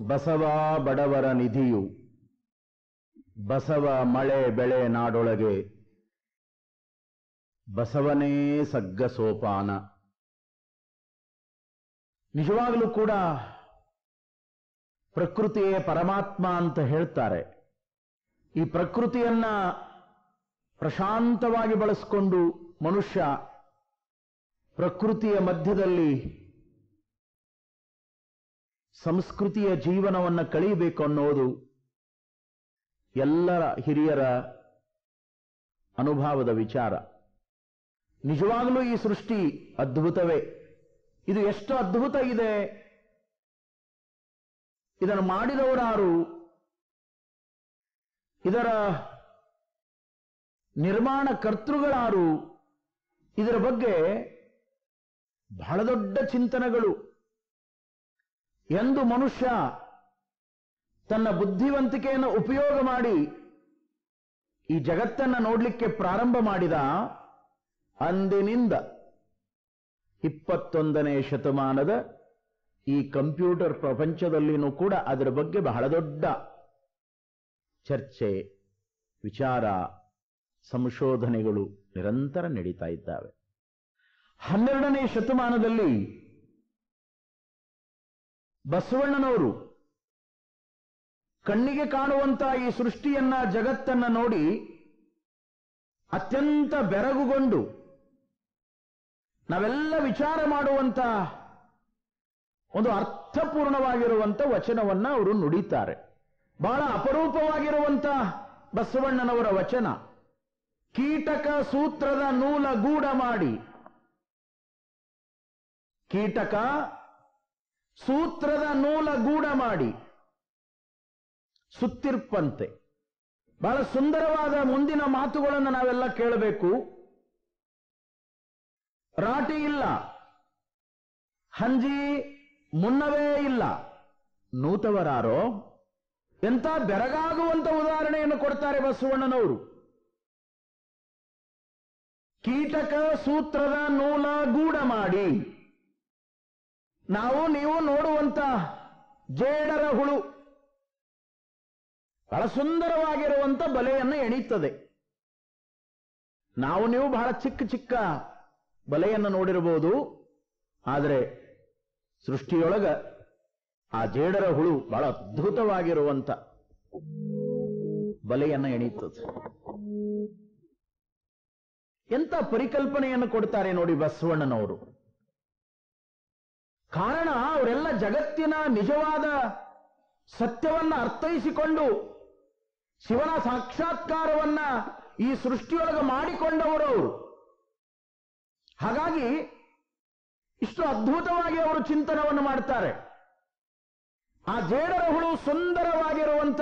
ಬಸವ ಬಡವರ ನಿಧಿಯು ಬಸವ ಮಳೆ ಬೆಳೆ ನಾಡೊಳಗೆ ಬಸವನೇ ಸಗ್ಗ ಸೋಪಾನ ನಿಜವಾಗಲೂ ಕೂಡ ಪ್ರಕೃತಿಯೇ ಪರಮಾತ್ಮ ಅಂತ ಹೇಳ್ತಾರೆ ಈ ಪ್ರಕೃತಿಯನ್ನ ಪ್ರಶಾಂತವಾಗಿ ಬಳಸಿಕೊಂಡು ಮನುಷ್ಯ ಪ್ರಕೃತಿಯ ಮಧ್ಯದಲ್ಲಿ ಸಂಸ್ಕೃತಿಯ ಜೀವನವನ್ನು ಕಳೀಬೇಕು ಅನ್ನೋದು ಎಲ್ಲರ ಹಿರಿಯರ ಅನುಭವದ ವಿಚಾರ ನಿಜವಾಗಲೂ ಈ ಸೃಷ್ಟಿ ಅದ್ಭುತವೇ ಇದು ಎಷ್ಟು ಅದ್ಭುತ ಇದೆ ಇದನ್ನು ಮಾಡಿದವರಾರು ಇದರ ನಿರ್ಮಾಣ ಕರ್ತೃಗಳಾರು ಇದರ ಬಗ್ಗೆ ಬಹಳ ದೊಡ್ಡ ಚಿಂತನೆಗಳು ಎಂದು ಮನುಷ್ಯ ತನ್ನ ಬುದ್ಧಿವಂತಿಕೆಯನ್ನು ಉಪಯೋಗ ಮಾಡಿ ಈ ಜಗತ್ತನ್ನು ನೋಡಲಿಕ್ಕೆ ಪ್ರಾರಂಭ ಮಾಡಿದ ಅಂದಿನಿಂದ ಇಪ್ಪತ್ತೊಂದನೇ ಶತಮಾನದ ಈ ಕಂಪ್ಯೂಟರ್ ಪ್ರಪಂಚದಲ್ಲಿನೂ ಕೂಡ ಅದರ ಬಗ್ಗೆ ಬಹಳ ದೊಡ್ಡ ಚರ್ಚೆ ವಿಚಾರ ಸಂಶೋಧನೆಗಳು ನಿರಂತರ ನಡೀತಾ ಇದ್ದಾವೆ ಹನ್ನೆರಡನೇ ಶತಮಾನದಲ್ಲಿ ಬಸವಣ್ಣನವರು ಕಣ್ಣಿಗೆ ಕಾಣುವಂತ ಈ ಸೃಷ್ಟಿಯನ್ನ ಜಗತ್ತನ್ನ ನೋಡಿ ಅತ್ಯಂತ ಬೆರಗುಗೊಂಡು ನಾವೆಲ್ಲ ವಿಚಾರ ಮಾಡುವಂತ ಒಂದು ಅರ್ಥಪೂರ್ಣವಾಗಿರುವಂತ ವಚನವನ್ನ ಅವರು ನುಡಿತಾರೆ ಬಹಳ ಅಪರೂಪವಾಗಿರುವಂತ ಬಸವಣ್ಣನವರ ವಚನ ಕೀಟಕ ಸೂತ್ರದ ನೂಲ ಗೂಢ ಮಾಡಿ ಕೀಟಕ ಸೂತ್ರದ ನೂಲ ಗೂಢ ಮಾಡಿ ಸುತ್ತಿರ್ಪಂತೆ ಬಹಳ ಸುಂದರವಾದ ಮುಂದಿನ ಮಾತುಗಳನ್ನು ನಾವೆಲ್ಲ ಕೇಳಬೇಕು ರಾಟಿ ಇಲ್ಲ ಹಂಜಿ ಮುನ್ನವೇ ಇಲ್ಲ ನೂತವರಾರೋ ಎಂತ ಬೆರಗಾಗುವಂತ ಉದಾಹರಣೆಯನ್ನು ಕೊಡ್ತಾರೆ ಬಸವಣ್ಣನವರು ಕೀಟಕ ಸೂತ್ರದ ನೂಲ ಗೂಢ ಮಾಡಿ ನಾವು ನೀವು ನೋಡುವಂತ ಜೇಡರ ಹುಳು ಬಹಳ ಸುಂದರವಾಗಿರುವಂತ ಬಲೆಯನ್ನು ಎಣೀತದೆ ನಾವು ನೀವು ಬಹಳ ಚಿಕ್ಕ ಚಿಕ್ಕ ಬಲೆಯನ್ನು ನೋಡಿರಬಹುದು ಆದರೆ ಸೃಷ್ಟಿಯೊಳಗ ಆ ಜೇಡರ ಹುಳು ಬಹಳ ಅದ್ಭುತವಾಗಿರುವಂತ ಬಲೆಯನ್ನು ಎಣೀತದೆ ಎಂತ ಪರಿಕಲ್ಪನೆಯನ್ನು ಕೊಡ್ತಾರೆ ನೋಡಿ ಬಸವಣ್ಣನವರು ಕಾರಣ ಅವರೆಲ್ಲ ಜಗತ್ತಿನ ನಿಜವಾದ ಸತ್ಯವನ್ನ ಅರ್ಥೈಸಿಕೊಂಡು ಶಿವನ ಸಾಕ್ಷಾತ್ಕಾರವನ್ನ ಈ ಸೃಷ್ಟಿಯೊಳಗೆ ಮಾಡಿಕೊಂಡವರು ಅವರು ಹಾಗಾಗಿ ಇಷ್ಟು ಅದ್ಭುತವಾಗಿ ಅವರು ಚಿಂತನವನ್ನು ಮಾಡ್ತಾರೆ ಆ ಜೇಡರ ಹುಳು ಸುಂದರವಾಗಿರುವಂತ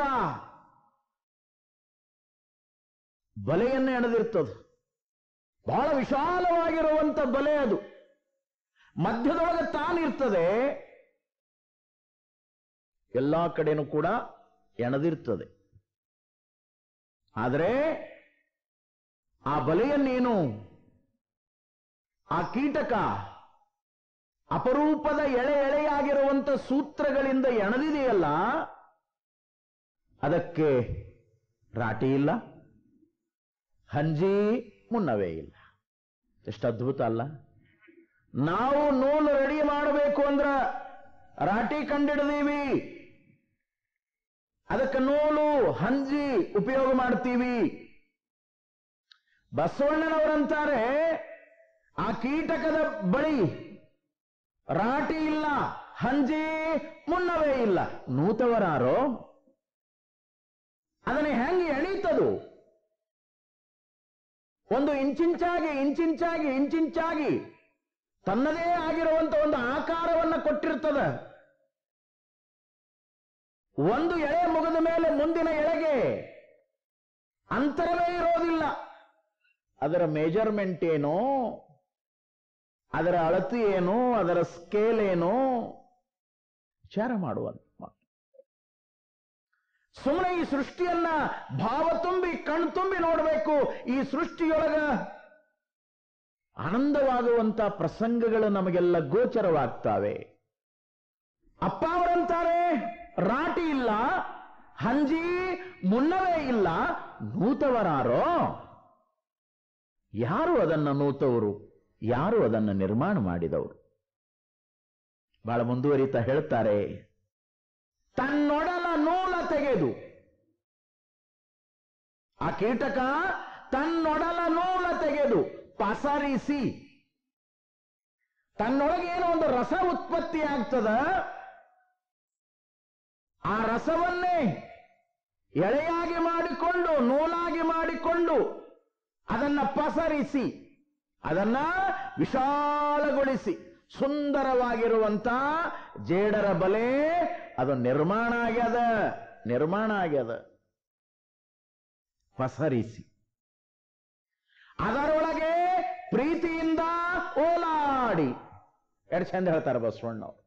ಬಲೆಯನ್ನು ಎಣದಿರ್ತದೆ ಬಹಳ ವಿಶಾಲವಾಗಿರುವಂತ ಬಲೆ ಅದು ಮಧ್ಯದೊಳಗೆ ತಾನಿರ್ತದೆ ಎಲ್ಲಾ ಕಡೆನೂ ಕೂಡ ಎಣದಿರ್ತದೆ ಆದರೆ ಆ ಬಲೆಯನ್ನೇನು ಆ ಕೀಟಕ ಅಪರೂಪದ ಎಳೆ ಎಳೆಯಾಗಿರುವಂತ ಸೂತ್ರಗಳಿಂದ ಎಣದಿದೆಯಲ್ಲ ಅದಕ್ಕೆ ರಾಟಿ ಇಲ್ಲ ಹಂಜಿ ಮುನ್ನವೇ ಇಲ್ಲ ಎಷ್ಟು ಅದ್ಭುತ ಅಲ್ಲ ನಾವು ನೂಲು ರೆಡಿ ಮಾಡಬೇಕು ಅಂದ್ರ ರಾಟಿ ಕಂಡಿಡ್ದೀವಿ ಅದಕ್ಕೆ ನೂಲು ಹಂಜಿ ಉಪಯೋಗ ಮಾಡ್ತೀವಿ ಬಸವಣ್ಣನವರಂತಾರೆ ಆ ಕೀಟಕದ ಬಳಿ ರಾಟಿ ಇಲ್ಲ ಹಂಜಿ ಮುನ್ನವೇ ಇಲ್ಲ ನೂತವರಾರೋ ಅದನ್ನ ಹೆಂಗೆ ಎಣೀತದು ಒಂದು ಇಂಚಿಂಚಾಗಿ ಇಂಚಿಂಚಾಗಿ ಇಂಚಿಂಚಾಗಿ ತನ್ನದೇ ಆಗಿರುವಂತ ಒಂದು ಆಕಾರವನ್ನ ಕೊಟ್ಟಿರ್ತದ ಒಂದು ಎಳೆ ಮುಗಿದ ಮೇಲೆ ಮುಂದಿನ ಎಳೆಗೆ ಅಂತರವೇ ಇರೋದಿಲ್ಲ ಅದರ ಮೆಜರ್ಮೆಂಟ್ ಏನು ಅದರ ಅಳತಿ ಏನು ಅದರ ಸ್ಕೇಲ್ ಏನು ವಿಚಾರ ಮಾಡುವಂತ ಮಾತು. ಸುಮ್ಮನೆ ಈ ಸೃಷ್ಟಿಯನ್ನ ಭಾವ ತುಂಬಿ ಕಣ್ ತುಂಬಿ ನೋಡಬೇಕು ಈ ಸೃಷ್ಟಿಯೊಳಗ ಆನಂದವಾಗುವಂತ ಪ್ರಸಂಗಗಳು ನಮಗೆಲ್ಲ ಗೋಚರವಾಗ್ತಾವೆ ಅಪ್ಪ ಅವರಂತಾರೆ ರಾಟಿ ಹಂಜಿ ಮುನ್ನವೇ ಇಲ್ಲ ನೂತವರಾರೋ ಯಾರು ಅದನ್ನು ನೂತವರು ಯಾರು ಅದನ್ನು ನಿರ್ಮಾಣ ಮಾಡಿದವರು ಬಹಳ ಮುಂದುವರಿತಾ ಹೇಳ್ತಾರೆ ತನ್ನೊಡಲ ನೂಲ ತೆಗೆದು ಆ ಕೀಟಕ ತನ್ನೊಡಲ ನೂಲ ತೆಗೆದು ಪಸರಿಸಿ ತನ್ನೊಳಗೆ ಏನೋ ಒಂದು ರಸ ಉತ್ಪತ್ತಿ ಆಗ್ತದ ಆ ರಸವನ್ನೇ ಎಳೆಯಾಗಿ ಮಾಡಿಕೊಂಡು ನೂಲಾಗಿ ಮಾಡಿಕೊಂಡು ಅದನ್ನ ಪಸರಿಸಿ ಅದನ್ನ ವಿಶಾಲಗೊಳಿಸಿ ಸುಂದರವಾಗಿರುವಂತ ಜೇಡರ ಬಲೆ ಅದು ನಿರ್ಮಾಣ ಆಗ್ಯದ ನಿರ್ಮಾಣ ಆಗ್ಯದ ಪಸರಿಸಿ ಅದರೊಳಗೆ ಪ್ರೀತಿಯಿಂದ ಓಲಾಡಿ ಎರಡು ಚಂದ ಹೇಳ್ತಾರೆ ಬಸವಣ್ಣವ್ರು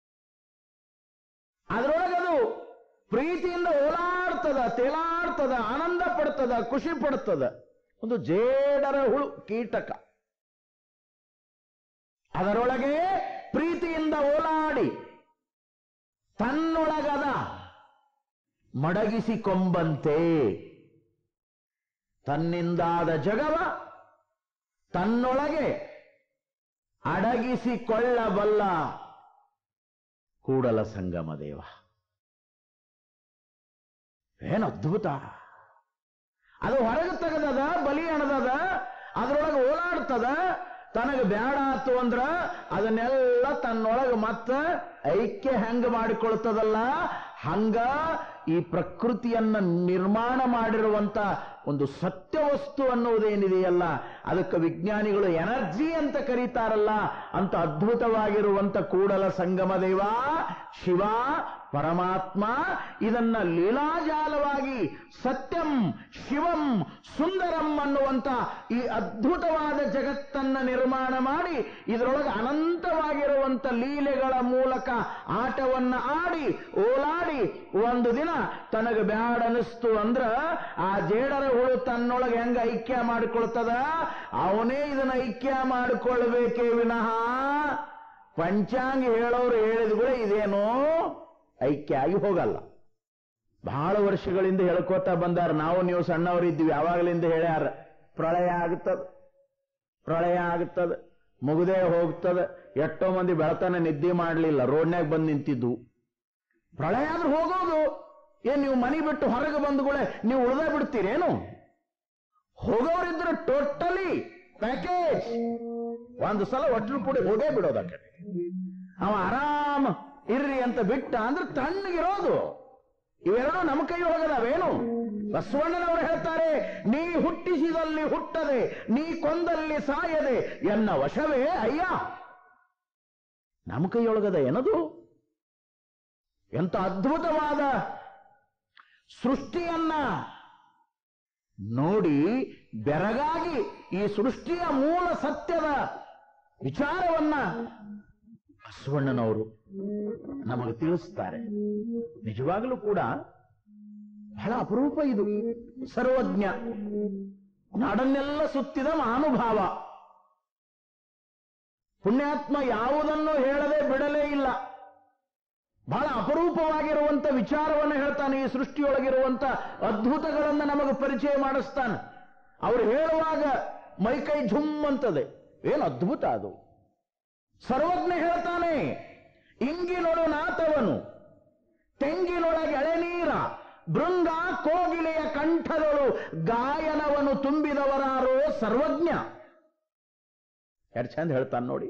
ಅದರೊಳಗದು ಪ್ರೀತಿಯಿಂದ ಓಲಾಡ್ತದ ತೇಲಾಡ್ತದ ಆನಂದ ಪಡ್ತದ ಖುಷಿ ಪಡ್ತದ ಒಂದು ಜೇಡರ ಹುಳು ಕೀಟಕ ಅದರೊಳಗೆ ಪ್ರೀತಿಯಿಂದ ಓಲಾಡಿ ತನ್ನೊಳಗದ ಮಡಗಿಸಿಕೊಂಬಂತೆ ತನ್ನಿಂದಾದ ಜಗವ ತನ್ನೊಳಗೆ ಅಡಗಿಸಿಕೊಳ್ಳಬಲ್ಲ ಕೂಡಲ ಸಂಗಮ ದೇವ ಏನು ಅದ್ಭುತ ಅದು ಹೊರಗೆ ತೆಗೆದದ ಬಲಿ ಅಣದದ ಅದ್ರೊಳಗೆ ಓಲಾಡ್ತದ ತನಗೆ ಬ್ಯಾಡ ಆತು ಅಂದ್ರ ಅದನ್ನೆಲ್ಲ ತನ್ನೊಳಗೆ ಮತ್ತ ಐಕ್ಯ ಹೆಂಗ ಮಾಡಿಕೊಳ್ತದಲ್ಲ ಹಂಗ ಈ ಪ್ರಕೃತಿಯನ್ನ ನಿರ್ಮಾಣ ಮಾಡಿರುವಂತ ಒಂದು ಸತ್ಯ ವಸ್ತು ಅನ್ನುವುದೇನಿದೆಯಲ್ಲ ಅದಕ್ಕೆ ವಿಜ್ಞಾನಿಗಳು ಎನರ್ಜಿ ಅಂತ ಕರೀತಾರಲ್ಲ ಅಂತ ಅದ್ಭುತವಾಗಿರುವಂತ ಕೂಡಲ ಸಂಗಮ ದೇವ ಶಿವ ಪರಮಾತ್ಮ ಇದನ್ನ ಲೀಲಾಜಾಲವಾಗಿ ಸತ್ಯಂ ಶಿವಂ ಸುಂದರಂ ಅನ್ನುವಂತ ಈ ಅದ್ಭುತವಾದ ಜಗತ್ತನ್ನ ನಿರ್ಮಾಣ ಮಾಡಿ ಇದರೊಳಗೆ ಅನಂತವಾಗಿರುವಂತ ಲೀಲೆಗಳ ಮೂಲಕ ಆಟವನ್ನ ಆಡಿ ಓಲಾಡಿ ಒಂದು ದಿನ ತನಗೆ ಬ್ಯಾಡ ಅನಿಸ್ತು ಅಂದ್ರ ಆ ಜೇಡರ ಹುಳು ತನ್ನೊಳಗೆ ಹೆಂಗ ಐಕ್ಯ ಮಾಡಿಕೊಳ್ತದ ಅವನೇ ಇದನ್ನ ಐಕ್ಯ ಮಾಡಿಕೊಳ್ಬೇಕೇ ವಿನಃ ಪಂಚಾಂಗ ಹೇಳೋರು ಹೇಳಿದ ಕೂಡ ಇದೇನೋ ಐಕ್ಯ ಆಗಿ ಹೋಗಲ್ಲ ಬಹಳ ವರ್ಷಗಳಿಂದ ಹೇಳ್ಕೋತಾ ಬಂದಾರ ನಾವು ನೀವು ಸಣ್ಣವರಿದ್ದೀವಿ ಯಾವಾಗಲಿಂದ ಹೇಳ್ಯಾರ ಪ್ರಳಯ ಆಗುತ್ತದ ಪ್ರಳಯ ಆಗುತ್ತದ ಮುಗುದೇ ಹೋಗ್ತದ ಎಷ್ಟೋ ಮಂದಿ ಬೆಳತನ ನಿದ್ದೆ ಮಾಡಲಿಲ್ಲ ರೋಡ್ನ್ಯಾಗ ಬಂದು ನಿಂತಿದ್ದು ಪ್ರಳಯ ಆದ್ರೂ ಹೋಗೋದು ಏನ್ ನೀವು ಮನೆ ಬಿಟ್ಟು ಹೊರಗೆ ಬಂದುಗಳೇ ನೀವು ಉಳ್ದ ಬಿಡ್ತೀರೇನು ಹೋಗೋರಿದ್ರೆ ಟೋಟಲಿ ಪ್ಯಾಕೇಜ್ ಒಂದು ಸಲ ಒಟ್ಟರು ಪುಡಿ ಹೋಗೇ ಬಿಡೋದು ಆ ಕಡೆ ಅವ ಆರಾಮ ಇರ್ರಿ ಅಂತ ಬಿಟ್ಟ ಅಂದ್ರೆ ತಣ್ಣಗಿರೋದು ಇವೆರಡೂ ನಮ್ಮ ಕೈ ಹೋಗದವೇನು ಬಸವಣ್ಣನವರು ಹೇಳ್ತಾರೆ ನೀ ಹುಟ್ಟಿಸಿದಲ್ಲಿ ಹುಟ್ಟದೆ ನೀ ಕೊಂದಲ್ಲಿ ಸಾಯದೆ ಎನ್ನ ವಶವೇ ಅಯ್ಯ ನಮ್ಮ ಕೈಯೊಳಗದ ಏನದು ಎಂತ ಅದ್ಭುತವಾದ ಸೃಷ್ಟಿಯನ್ನ ನೋಡಿ ಬೆರಗಾಗಿ ಈ ಸೃಷ್ಟಿಯ ಮೂಲ ಸತ್ಯದ ವಿಚಾರವನ್ನ ಬಸವಣ್ಣನವರು ನಮಗೆ ತಿಳಿಸ್ತಾರೆ ನಿಜವಾಗಲೂ ಕೂಡ ಬಹಳ ಅಪರೂಪ ಇದು ಸರ್ವಜ್ಞ ನಾಡನ್ನೆಲ್ಲ ಸುತ್ತಿದ ಮಹಾನುಭಾವ ಪುಣ್ಯಾತ್ಮ ಯಾವುದನ್ನು ಹೇಳದೆ ಬಿಡಲೇ ಇಲ್ಲ ಬಹಳ ಅಪರೂಪವಾಗಿರುವಂತ ವಿಚಾರವನ್ನು ಹೇಳ್ತಾನೆ ಈ ಸೃಷ್ಟಿಯೊಳಗಿರುವಂತ ಅದ್ಭುತಗಳನ್ನು ನಮಗೆ ಪರಿಚಯ ಮಾಡಿಸ್ತಾನೆ ಅವ್ರು ಹೇಳುವಾಗ ಮೈಕೈ ಝುಮ್ ಅಂತದೆ ಏನು ಅದ್ಭುತ ಅದು ಸರ್ವಜ್ಞ ಹೇಳ್ತಾನೆ ಇಂಗಿನೊಳು ನಾತವನು ತೆಂಗಿನೊಳಗೆ ಎಳೆನೀರ ಭೃಂಗ ಕೋಗಿಲೆಯ ಕಂಠದೊಳು ಗಾಯನವನ್ನು ತುಂಬಿದವರಾರೋ ಸರ್ವಜ್ಞ ಎರಡು ಚಂದ ಹೇಳ್ತಾನೆ ನೋಡಿ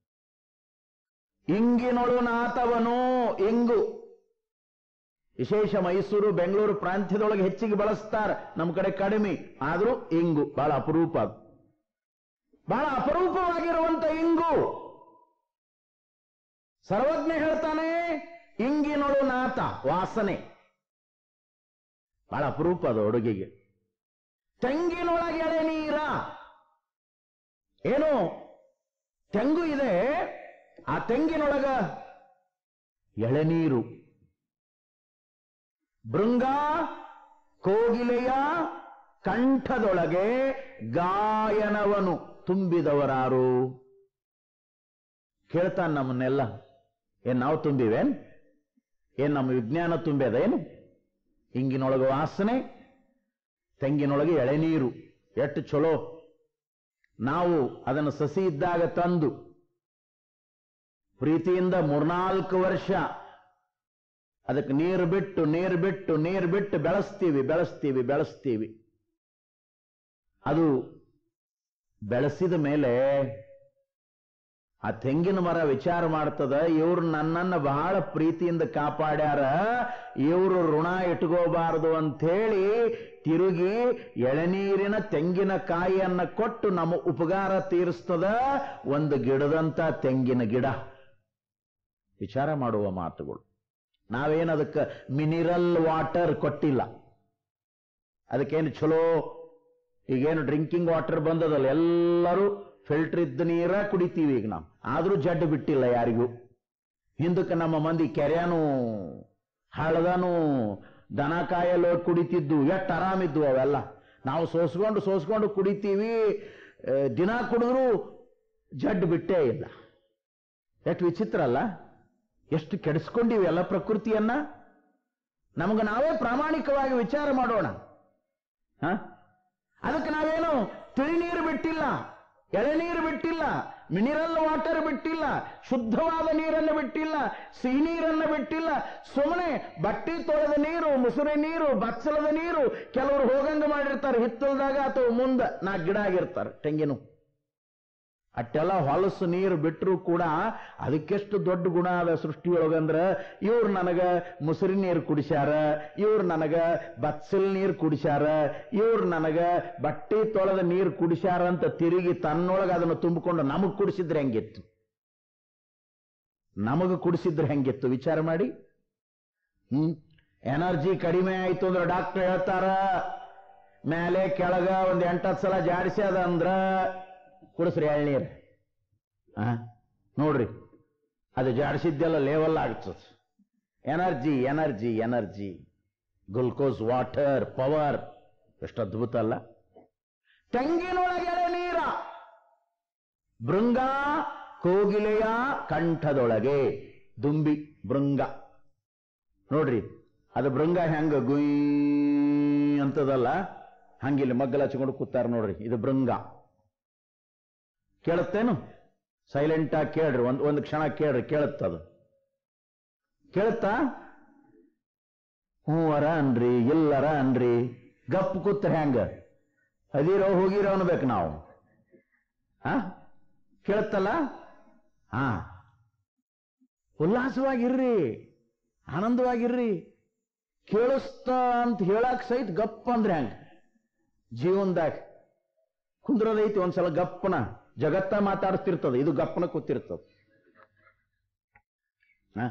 ಇಂಗಿನೊಳು ನಾತವನು ಇಂಗು ವಿಶೇಷ ಮೈಸೂರು ಬೆಂಗಳೂರು ಪ್ರಾಂತ್ಯದೊಳಗೆ ಹೆಚ್ಚಿಗೆ ಬಳಸ್ತಾರೆ ನಮ್ಮ ಕಡೆ ಕಡಿಮೆ ಆದ್ರೂ ಇಂಗು ಬಹಳ ಅಪರೂಪ ಅದು. ಬಹಳ ಅಪರೂಪವಾಗಿರುವಂತ ಇಂಗು ಸರ್ವಜ್ಞ ಹೇಳ್ತಾನೆ ಇಂಗಿನೊಳು ನಾತ ವಾಸನೆ ಬಹಳ ಅಪರೂಪ ಅದು ಹುಡುಗಿಗೆ ತೆಂಗಿನೊಳಗೆ ಎಳೆ ನೀರ ಏನು ತೆಂಗು ಇದೆ ಆ ತೆಂಗಿನೊಳಗ ಎಳೆನೀರು ಭೃಂಗ ಕೋಗಿಲೆಯ ಕಂಠದೊಳಗೆ ಗಾಯನವನು ತುಂಬಿದವರಾರು ಕೇಳ್ತಾನೆ ನಮ್ಮನ್ನೆಲ್ಲ ಏನ್ ನಾವು ತುಂಬಿವೇನ್ ಏನ್ ನಮ್ಮ ವಿಜ್ಞಾನ ತುಂಬ್ಯದ ಏನು ಹಿಂಗಿನೊಳಗೆ ವಾಸನೆ ತೆಂಗಿನೊಳಗೆ ಎಳೆನೀರು ಎಷ್ಟು ಚಲೋ ನಾವು ಅದನ್ನು ಸಸಿ ಇದ್ದಾಗ ತಂದು ಪ್ರೀತಿಯಿಂದ ಮೂರ್ನಾಲ್ಕು ವರ್ಷ ಅದಕ್ಕೆ ನೀರು ಬಿಟ್ಟು ನೀರು ಬಿಟ್ಟು ನೀರು ಬಿಟ್ಟು ಬೆಳೆಸ್ತೀವಿ ಬೆಳೆಸ್ತೀವಿ ಬೆಳೆಸ್ತೀವಿ ಅದು ಬೆಳೆಸಿದ ಮೇಲೆ ಆ ತೆಂಗಿನ ಮರ ವಿಚಾರ ಮಾಡ್ತದ ಇವ್ರು ನನ್ನನ್ನು ಬಹಳ ಪ್ರೀತಿಯಿಂದ ಕಾಪಾಡ್ಯಾರ ಇವರು ಋಣ ಇಟ್ಕೋಬಾರದು ಅಂಥೇಳಿ ತಿರುಗಿ ಎಳನೀರಿನ ತೆಂಗಿನಕಾಯಿಯನ್ನ ಕೊಟ್ಟು ನಮ್ಮ ಉಪಕಾರ ತೀರಿಸ್ತದ ಒಂದು ಗಿಡದಂತ ತೆಂಗಿನ ಗಿಡ ವಿಚಾರ ಮಾಡುವ ಮಾತುಗಳು ನಾವೇನು ಅದಕ್ಕೆ ಮಿನಿರಲ್ ವಾಟರ್ ಕೊಟ್ಟಿಲ್ಲ ಅದಕ್ಕೇನು ಚಲೋ ಈಗೇನು ಡ್ರಿಂಕಿಂಗ್ ವಾಟರ್ ಬಂದದಲ್ಲ ಎಲ್ಲರೂ ಫಿಲ್ಟರ್ ಇದ್ದ ನೀರ ಕುಡಿತೀವಿ ಈಗ ನಾವು ಆದ್ರೂ ಜಡ್ಡು ಬಿಟ್ಟಿಲ್ಲ ಯಾರಿಗೂ ಹಿಂದಕ್ಕೆ ನಮ್ಮ ಮಂದಿ ಕೆರೆಯನು ಹಳ್ಳದನು ದನ ಕಾಯಲು ಕುಡಿತಿದ್ದು ಎಷ್ಟು ಆರಾಮಿದ್ವು ಅವೆಲ್ಲ ನಾವು ಸೋಸ್ಕೊಂಡು ಸೋಸ್ಕೊಂಡು ಕುಡಿತೀವಿ ಆ, ದಿನ ಕುಡಿದ್ರು ಜಡ್ಡು ಬಿಟ್ಟೇ ಇಲ್ಲ ಎಷ್ಟು ವಿಚಿತ್ರ ಅಲ್ಲ ಎಷ್ಟು ಕೆಡಿಸ್ಕೊಂಡಿವಿ ಎಲ್ಲ ಪ್ರಕೃತಿಯನ್ನ ನಮಗೆ ನಾವೇ ಪ್ರಾಮಾಣಿಕವಾಗಿ ವಿಚಾರ ಮಾಡೋಣ ಹ? ಅದಕ್ಕೆ ನಾವೇನು ತಿಳಿನೀರು ಬಿಟ್ಟಿಲ್ಲ ಎಳೆನೀರು ಬಿಟ್ಟಿಲ್ಲ ಮಿನಿರಲ್ ವಾಟರ್ ಬಿಟ್ಟಿಲ್ಲ ಶುದ್ಧವಾದ ನೀರನ್ನು ಬಿಟ್ಟಿಲ್ಲ ಸಿಹಿ ನೀರನ್ನು ಬಿಟ್ಟಿಲ್ಲ ಸುಮ್ಮನೆ ಬಟ್ಟೆ ತೊಳೆದ ನೀರು ಮುಸುರೆ ನೀರು ಬಚ್ಚಲದ ನೀರು ಕೆಲವರು ಹೋಗಂಗ ಮಾಡಿರ್ತಾರೆ ಹಿತ್ತಲದಾಗ ಅಥವಾ ಮುಂದ ನಾ ಗಿಡ ಆಗಿರ್ತಾರೆ ತೆಂಗಿನ ಅಟ್ಟೆಲ್ಲ ಹೊಲಸು ನೀರು ಬಿಟ್ಟರು ಕೂಡ ಅದಕ್ಕೆಷ್ಟು ದೊಡ್ಡ ಗುಣ ಅದ ಸೃಷ್ಟಿಯೊಳಗಂದ್ರ ಇವ್ರು ನನಗ ಮುಸುರಿ ನೀರು ಕುಡಿಸ್ಯಾರ ಇವ್ರು ನನಗ ಬಚ್ಚಲ್ ನೀರು ಕುಡಿಸ್ಯಾರ ಇವ್ರು ನನಗ ಬಟ್ಟೆ ತೊಳೆದ ನೀರು ಕುಡಿಸ್ಯಾರ ಅಂತ ತಿರುಗಿ ತನ್ನೊಳಗ ಅದನ್ನು ತುಂಬಿಕೊಂಡು ನಮಗ್ ಕುಡಿಸಿದ್ರೆ ಹೆಂಗಿತ್ತು ನಮಗ ಕುಡಿಸಿದ್ರೆ ಹೆಂಗಿತ್ತು ವಿಚಾರ ಮಾಡಿ ಹ್ಮ್ ಎನರ್ಜಿ ಕಡಿಮೆ ಆಯ್ತು ಅಂದ್ರೆ ಡಾಕ್ಟರ್ ಹೇಳ್ತಾರ ಮೇಲೆ ಕೆಳಗ ಒಂದ್ ಎಂಟತ್ತು ಸಲ ಜಾಡಿಸಿ ಅದ ಅಂದ್ರ ಕುಡಿಸ್ರಿ ಎಳ್ನೀರು ಆ ನೋಡ್ರಿ ಅದು ಜಾಡಿಸಿದ್ದೆಲ್ಲ ಲೇವಲ್ ಆಗ್ತದೆ energy energy energy glucose water power ಎಷ್ಟು ಅದ್ಭುತ ಅಲ್ಲ ತೆಂಗಿನೊಳಗೆ ನೀರ ಭೃಂಗ ಕೋಗಿಲೆಯ ಕಂಠದೊಳಗೆ ದುಂಬಿ ಭೃಂಗ ನೋಡ್ರಿ ಅದು ಭೃಂಗ ಹೆಂಗ ಗುಯ್ ಅಂತದಲ್ಲ ಹಂಗಿಲ್ಲಿ ಮಗ್ಗಲ ಹಚ್ಕೊಂಡು ಕೂತಾರ ನೋಡ್ರಿ ಇದು ಭೃಂಗ ಕೇಳುತ್ತೇನು ಸೈಲೆಂಟ್ ಆಗಿ ಕೇಳ್ರಿ ಒಂದ್ ಒಂದು ಕ್ಷಣ ಕೇಳ್ರಿ ಕೇಳುತ್ತದು ಕೇಳುತ್ತಾ ಹ್ಞೂ ಅರ ಅನ್ರಿ ಇಲ್ಲರ ಅನ್ರಿ ಗಪ್ ಕೂತ್ರ ಹೆಂಗ ಅದಿರೋ ಹೋಗಿರೋ ಅನ್ಬೇಕು ನಾವು ಹಾ ಕೇಳುತ್ತಲ್ಲ ಹಾ ಉಲ್ಲಾಸವಾಗಿರ್ರಿ ಆನಂದವಾಗಿರ್ರಿ ಕೇಳಿಸ್ತಾ ಅಂತ ಹೇಳಕ್ ಸಹಿತ ಗಪ್ ಅಂದ್ರೆ ಹೆಂಗ ಜೀವನದಾಗ ಕುಂದ್ರದೈತಿ ಒಂದ್ಸಲ ಗಪ್ಪನ ಜಗತ್ತ ಮಾತಾಡ್ತಿರ್ತದ ಇದು ಗಪ್ಪನ ಕೂತಿರ್ತದ ಹ?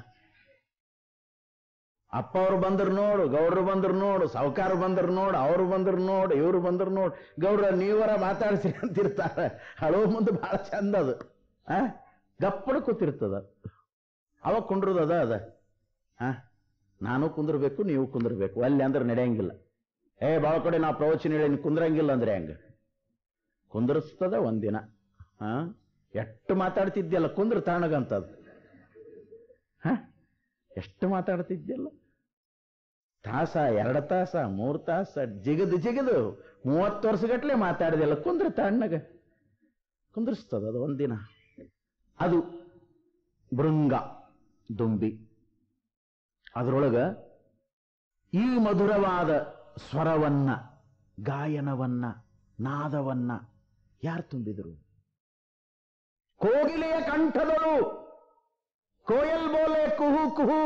ಅಪ್ಪ ಅವ್ರು ಬಂದ್ರು ನೋಡು ಗೌಡ್ರು ಬಂದ್ರು ನೋಡು ಸಾವುಕಾರ ಬಂದ್ರು ನೋಡು ಅವ್ರು ಬಂದ್ರು ನೋಡು ಇವ್ರು ಬಂದ್ರು ನೋಡು ಗೌಡ್ರ ನೀವರ ಮಾತಾಡ್ಸಿ ಅಂತಿರ್ತಾರ ಹಳೋ ಮುಂದೆ ಬಹಳ ಚಂದ ಅದು ಆ ಗಪ್ಪನ ಕೂತಿರ್ತದ ಅವಾಗ ಕುಂಡ್ರದು ಅದ ಅದ ಆ ನಾನು ಕುಂದ್ರಬೇಕು ನೀವು ಕುಂದ್ರಬೇಕು ಅಲ್ಲಿ ಅಂದ್ರೆ ನಡೆಯಂಗಿಲ್ಲ ಏ ಬಾಳ ಕಡೆ ನಾವು ಪ್ರವಚನ ಹೇಳಿ ಕುಂದ್ರಂಗಿಲ್ಲ ಅಂದ್ರೆ ಹೆಂಗ ಕುಂದ್ರಸ್ತದ ಒಂದಿನ ಹಾ ಎಷ್ಟು ಮಾತಾಡ್ತಿದ್ಯಲ್ಲ ಕುಂದ್ರ ತಾಣಗಂತದ್ ಹ ಎಷ್ಟು ಮಾತಾಡ್ತಿದ್ಯಲ್ಲ ತಾಸ ಎರಡು ತಾಸ ಮೂರು ತಾಸ ಜಿಗದು ಜಿಗದು ಮೂವತ್ತು ವರ್ಷಗಟ್ಲೆ ಮಾತಾಡಿದೆಲ್ಲ ಕುಂದ್ರ ತಣ್ಣಗ ಕುಂದ್ರಸ್ತದ ಅದು ಒಂದಿನ ಅದು ಭೃಂಗ ದುಂಬಿ ಅದರೊಳಗ ಈ ಮಧುರವಾದ ಸ್ವರವನ್ನ ಗಾಯನವನ್ನ ನಾದವನ್ನ ಯಾರು ತುಂಬಿದರು ಕೋಗಿಲೆಯ ಕಂಠದಳು ಕೋಯಲ್ ಬೋಲೆ ಕುಹು ಕುಹು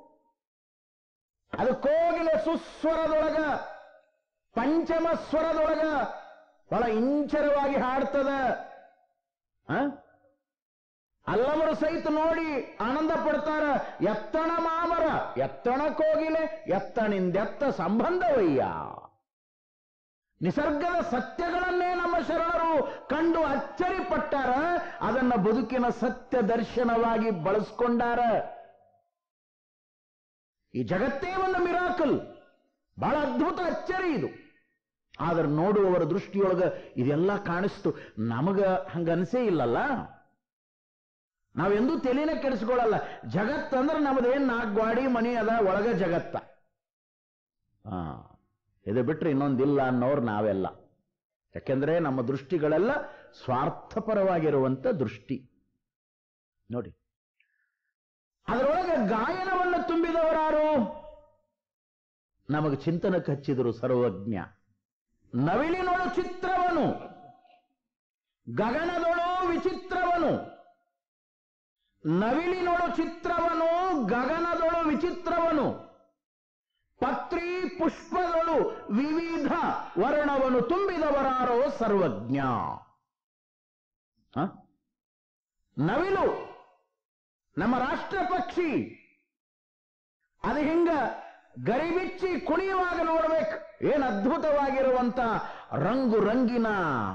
ಅದು ಕೋಗಿಲೆ ಸುಸ್ವರದೊಳಗ ಪಂಚಮ ಸ್ವರದೊಳಗ ಬಹಳ ಇಂಚರವಾಗಿ ಹಾಡ್ತದ ಆ? ಅಲ್ಲವರು ಸಹಿತ ನೋಡಿ ಆನಂದ ಪಡ್ತಾರ ಎತ್ತಣ ಮಾಮರ ಎತ್ತಣ ಕೋಗಿಲೆ ಎತ್ತಣಿಂದೆತ್ತ ಸಂಬಂಧವಯ್ಯ ನಿಸರ್ಗದ ಸತ್ಯಗಳನ್ನೇ ನಮ್ಮ ಶರಣರು ಕಂಡು ಅಚ್ಚರಿ ಪಟ್ಟಾರ ಅದನ್ನ ಬದುಕಿನ ಸತ್ಯ ದರ್ಶನವಾಗಿ ಬಳಸ್ಕೊಂಡಾರ ಈ ಜಗತ್ತೇ ಒಂದು ಮಿರಾಕಲ್ ಬಹಳ ಅದ್ಭುತ ಅಚ್ಚರಿ ಇದು ಆದ್ರೆ ನೋಡುವವರ ದೃಷ್ಟಿಯೊಳಗ ಇದೆಲ್ಲ ಕಾಣಿಸ್ತು ನಮಗ ಹಂಗ ಅನ್ಸೇ ಇಲ್ಲಲ್ಲ ನಾವೆಂದೂ ತಲೆನೇ ಕೆಡಿಸ್ಕೊಳ್ಳಲ್ಲ ಜಗತ್ತಂದ್ರೆ ನಮ್ದೇನ್ ನಾಲ್ಕು ಗಾಡಿ ಮನಿ ಅದ ಒಳಗ ಜಗತ್ತ ಆ ಇದು ಬಿಟ್ರೆ ಇನ್ನೊಂದಿಲ್ಲ ಅನ್ನೋರು ನಾವೆಲ್ಲ ಯಾಕೆಂದ್ರೆ ನಮ್ಮ ದೃಷ್ಟಿಗಳೆಲ್ಲ ಸ್ವಾರ್ಥಪರವಾಗಿರುವಂತ ದೃಷ್ಟಿ ನೋಡಿ ಅದರೊಳಗೆ ಗಾಯನವನ್ನು ತುಂಬಿದವರಾರು ನಮಗೆ ಚಿಂತನಕ್ಕೆ ಹಚ್ಚಿದರು ಸರ್ವಜ್ಞ ನವಿಲಿನೊಳು ಚಿತ್ರವನು ಗಗನದೊಳು ವಿಚಿತ್ರವನು ನವಿಲಿನೊಳು ಚಿತ್ರವನು ಗಗನದೊಳು ವಿಚಿತ್ರವನು ಪತ್ರಿ ಪುಷ್ಪದೊಳು ವಿವಿಧ ವರ್ಣವನ್ನು ತುಂಬಿದವರಾರೋ ಸರ್ವಜ್ಞ ಹ? ನವಿಲು ನಮ್ಮ ರಾಷ್ಟ್ರ ಪಕ್ಷಿ ಅದು ಹಿಂಗ ಗರಿಬಿಚ್ಚಿ ಕುಣಿಯುವಾಗ ನೋಡ್ಬೇಕು ಏನ್ ಅದ್ಭುತವಾಗಿರುವಂತ ರಂಗು ರಂಗಿನ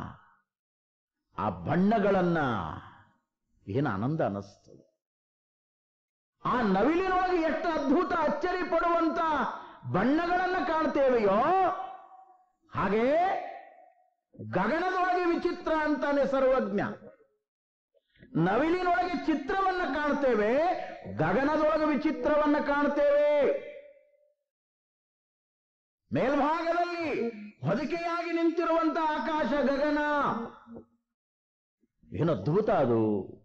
ಆ ಬಣ್ಣಗಳನ್ನ ಏನು ಆನಂದ ಅನಿಸ್ತದೆ ಆ ನವಿಲಿನೊಳಗೆ ಎಷ್ಟು ಅದ್ಭುತ ಅಚ್ಚರಿ ಪಡುವಂತ ಬಣ್ಣಗಳನ್ನ ಕಾಣ್ತೇವೆಯೋ ಹಾಗೆ ಗಗನದೊಳಗೆ ವಿಚಿತ್ರ ಅಂತಾನೆ ಸರ್ವಜ್ಞ ನವಿಲಿನೊಳಗೆ ಚಿತ್ರವನ್ನ ಕಾಣ್ತೇವೆ ಗಗನದೊಳಗೆ ವಿಚಿತ್ರವನ್ನ ಕಾಣ್ತೇವೆ ಮೇಲ್ಭಾಗದಲ್ಲಿ ಹೊದಿಕೆಯಾಗಿ ನಿಂತಿರುವಂತ ಆಕಾಶ ಗಗನ ಏನು ಅದ್ಭುತ ಅದು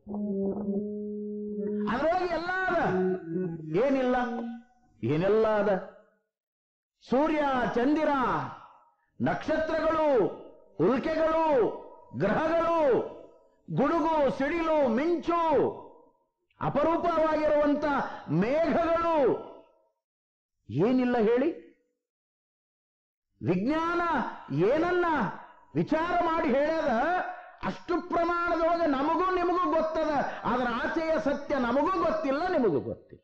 ಅದರೊಳಗೆ ಎಲ್ಲ ಅದ ಏನಿಲ್ಲ ಏನೆಲ್ಲ ಅದ ಸೂರ್ಯ ಚಂದಿರ ನಕ್ಷತ್ರಗಳು ಉಲ್ಕೆಗಳು ಗ್ರಹಗಳು ಗುಡುಗು ಸಿಡಿಲು ಮಿಂಚು ಅಪರೂಪವಾಗಿರುವಂತ ಮೇಘಗಳು ಏನಿಲ್ಲ ಹೇಳಿ ವಿಜ್ಞಾನ ಏನನ್ನ ವಿಚಾರ ಮಾಡಿ ಹೇಳ್ಯದ ಅಷ್ಟು ಪ್ರಮಾಣದೊಳಗೆ ನಮಗೂ ನಿಮಗೂ ಗೊತ್ತದ ಅದರ ಆಚೆಯ ಸತ್ಯ ನಮಗೂ ಗೊತ್ತಿಲ್ಲ ನಿಮಗೂ ಗೊತ್ತಿಲ್ಲ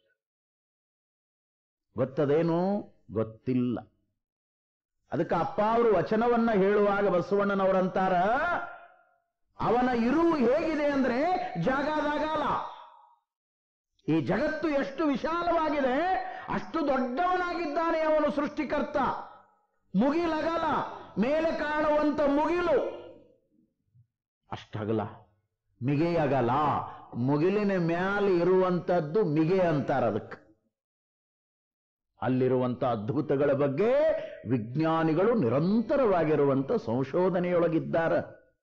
ಗೊತ್ತದೇನು ಗೊತ್ತಿಲ್ಲ ಅದಕ್ಕೆ ಅಪ್ಪ ಅವರು ವಚನವನ್ನ ಹೇಳುವಾಗ ಬಸವಣ್ಣನವರಂತಾರ ಅವನ ಇರುವು ಹೇಗಿದೆ ಅಂದ್ರೆ ಜಾಗದಾಗಲ್ಲ ಈ ಜಗತ್ತು ಎಷ್ಟು ವಿಶಾಲವಾಗಿದೆ ಅಷ್ಟು ದೊಡ್ಡವನಾಗಿದ್ದಾನೆ ಅವನು ಸೃಷ್ಟಿಕರ್ತ ಮುಗಿಲಗಲ ಮೇಲೆ ಕಾಣುವಂತ ಮುಗಿಲು ಅಷ್ಟಗಲ ಮಿಗೆಯಗಲ ಮುಗಿಲಿನ ಮ್ಯಾಲ ಇರುವಂತದ್ದು ಮಿಗೆ ಅಂತಾರ ಅದಕ್ಕೆ ಅಲ್ಲಿರುವಂತ ಅದ್ಭುತಗಳ ಬಗ್ಗೆ ವಿಜ್ಞಾನಿಗಳು ನಿರಂತರವಾಗಿರುವಂತ ಸಂಶೋಧನೆಯೊಳಗಿದ್ದಾರೆ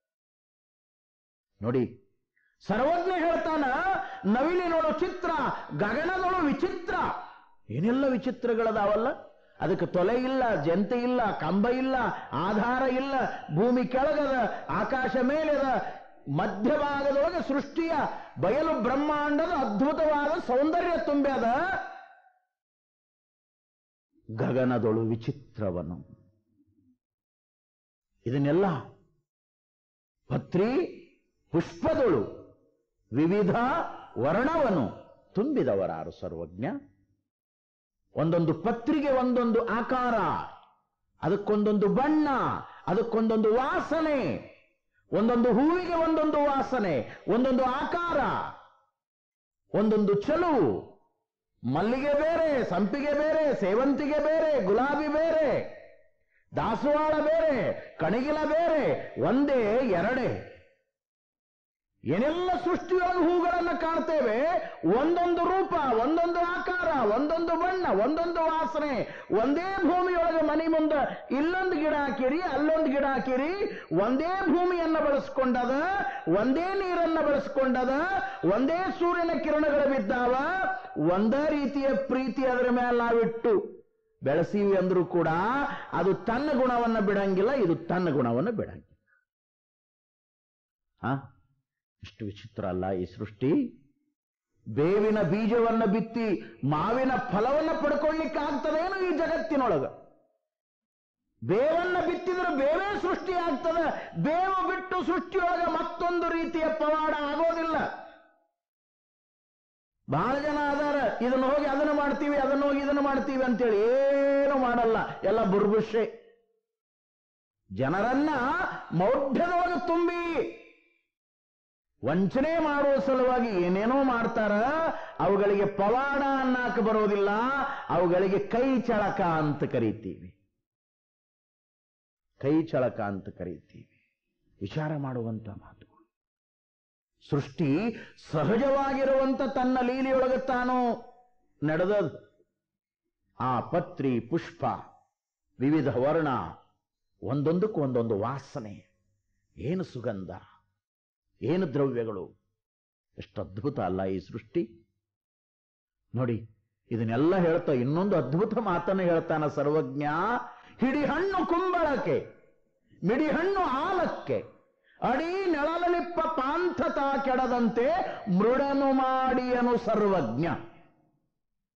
ನೋಡಿ ಸರ್ವಜ್ಞ ಹೇಳ್ತಾನ ನವಿಲಿನೊಳು ಚಿತ್ರ ಗಗನದೊಳು ವಿಚಿತ್ರ ಏನೆಲ್ಲ ವಿಚಿತ್ರಗಳದಾವಲ್ಲ ಅದಕ್ಕೆ ತೊಲೆ ಇಲ್ಲ ಜಂತೆ ಇಲ್ಲ ಕಂಬ ಇಲ್ಲ ಆಧಾರ ಇಲ್ಲ ಭೂಮಿ ಕೆಳಗದ ಆಕಾಶ ಮೇಲೆದ ಮಧ್ಯಭಾಗದೊಳಗೆ ಸೃಷ್ಟಿಯ ಬಯಲು ಬ್ರಹ್ಮಾಂಡದ ಅದ್ಭುತವಾದ ಸೌಂದರ್ಯ ತುಂಬ್ಯದ ಗಗನದೊಳು ವಿಚಿತ್ರವನು ಇದನ್ನೆಲ್ಲ ಪತ್ರಿ ಪುಷ್ಪದೊಳು ವಿವಿಧ ವರ್ಣವನು ತುಂಬಿದವರಾರು ಸರ್ವಜ್ಞ ಒಂದೊಂದು ಪತ್ರಿಗೆ ಒಂದೊಂದು ಆಕಾರ ಅದಕ್ಕೊಂದೊಂದು ಬಣ್ಣ ಅದಕ್ಕೊಂದೊಂದು ವಾಸನೆ ಒಂದೊಂದು ಹೂವಿಗೆ ಒಂದೊಂದು ವಾಸನೆ ಒಂದೊಂದು ಆಕಾರ ಒಂದೊಂದು ಚಲುವು ಮಲ್ಲಿಗೆ ಬೇರೆ ಸಂಪಿಗೆ ಬೇರೆ ಸೇವಂತಿಗೆ ಬೇರೆ ಗುಲಾಬಿ ಬೇರೆ ದಾಸವಾಳ ಬೇರೆ ಕಣಿಗಿಲ ಬೇರೆ ಒಂದೇ ಎರಡೇ ಏನೆಲ್ಲ ಸೃಷ್ಟಿಯೊಳಗೆ ಹೂಗಳನ್ನು ಕಾಣ್ತೇವೆ ಒಂದೊಂದು ರೂಪ ಒಂದೊಂದು ಆಕಾರ ಒಂದೊಂದು ಬಣ್ಣ ಒಂದೊಂದು ವಾಸನೆ ಒಂದೇ ಭೂಮಿಯೊಳಗೆ ಮನೆ ಮುಂದೆ ಇಲ್ಲೊಂದು ಗಿಡ ಹಾಕಿರಿ ಅಲ್ಲೊಂದು ಗಿಡ ಹಾಕಿರಿ ಒಂದೇ ಭೂಮಿಯನ್ನ ಬಳಸ್ಕೊಂಡದ ಒಂದೇ ನೀರನ್ನ ಬಳಸ್ಕೊಂಡದ ಒಂದೇ ಸೂರ್ಯನ ಕಿರಣಗಳು ಬಿದ್ದಾವ ಒಂದೇ ರೀತಿಯ ಪ್ರೀತಿ ಅದರ ಮೇಲೆ ನಾವಿಟ್ಟು ಬೆಳೆಸೀವಿ ಅಂದ್ರೂ ಕೂಡ ಅದು ತನ್ನ ಗುಣವನ್ನ ಬಿಡಂಗಿಲ್ಲ ಇದು ತನ್ನ ಗುಣವನ್ನು ಬಿಡಂಗಿಲ್ಲ ಹಾ ಇಷ್ಟು ವಿಚಿತ್ರ ಅಲ್ಲ ಈ ಸೃಷ್ಟಿ ಬೇವಿನ ಬೀಜವನ್ನ ಬಿತ್ತಿ ಮಾವಿನ ಫಲವನ್ನ ಪಡ್ಕೊಳ್ಳಿಕ್ಕೆ ಆಗ್ತದೇನು ಈ ಜಗತ್ತಿನೊಳಗ ಬೇವನ್ನ ಬಿತ್ತಿದ್ರೆ ಬೇವೇ ಸೃಷ್ಟಿ ಆಗ್ತದೆ ಬೇವು ಬಿಟ್ಟು ಸೃಷ್ಟಿಯೊಳಗ ಮತ್ತೊಂದು ರೀತಿಯ ಪವಾಡ ಆಗೋದಿಲ್ಲ ಬಹಳ ಜನ ಅದಾರ ಇದನ್ನ ಹೋಗಿ ಅದನ್ನ ಮಾಡ್ತೀವಿ ಅದನ್ನ ಹೋಗಿ ಇದನ್ನ ಮಾಡ್ತೀವಿ ಅಂತೇಳಿ ಏನು ಮಾಡಲ್ಲ ಎಲ್ಲ ಬುರ್ಬುಷೆ ಜನರನ್ನ ಮೌಢ್ಯದೊಳಗೆ ತುಂಬಿ ವಂಚನೆ ಮಾಡುವ ಸಲುವಾಗಿ ಏನೇನೋ ಮಾಡ್ತಾರ ಅವುಗಳಿಗೆ ಪವಾಡ ಅನ್ನಕ ಬರೋದಿಲ್ಲ ಅವುಗಳಿಗೆ ಕೈ ಚಳಕ ಅಂತ ಕರಿತೀವಿ ಕೈ ಚಳಕ ಅಂತ ಕರೀತೀವಿ ವಿಚಾರ ಮಾಡುವಂತ ಮಾತು ಸೃಷ್ಟಿ ಸಹಜವಾಗಿರುವಂತ ತನ್ನ ಲೀಲೆಯೊಳಗೆ ತಾನು ನಡೆದದು ಆ ಪತ್ರಿ ಪುಷ್ಪ ವಿವಿಧ ವರ್ಣ ಒಂದೊಂದಕ್ಕೂ ಒಂದೊಂದು ವಾಸನೆ ಏನು ಸುಗಂಧ ಏನು ದ್ರವ್ಯಗಳು ಎಷ್ಟು ಅದ್ಭುತ ಅಲ್ಲ ಈ ಸೃಷ್ಟಿ ನೋಡಿ ಇದನ್ನೆಲ್ಲ ಹೇಳ್ತಾ ಇನ್ನೊಂದು ಅದ್ಭುತ ಮಾತನ್ನು ಹೇಳ್ತಾನ ಸರ್ವಜ್ಞ ಹಿಡಿ ಹಣ್ಣು ಕುಂಬಳಕ್ಕೆ ಮಿಡಿ ಹಣ್ಣು ಆಲಕ್ಕೆ ಅಡಿ ನೆಳಲಲಿಪ್ಪ ಪಾಂಥತ ಕೆಡದಂತೆ ಮೃಡನು ಮಾಡಿಯನು ಸರ್ವಜ್ಞ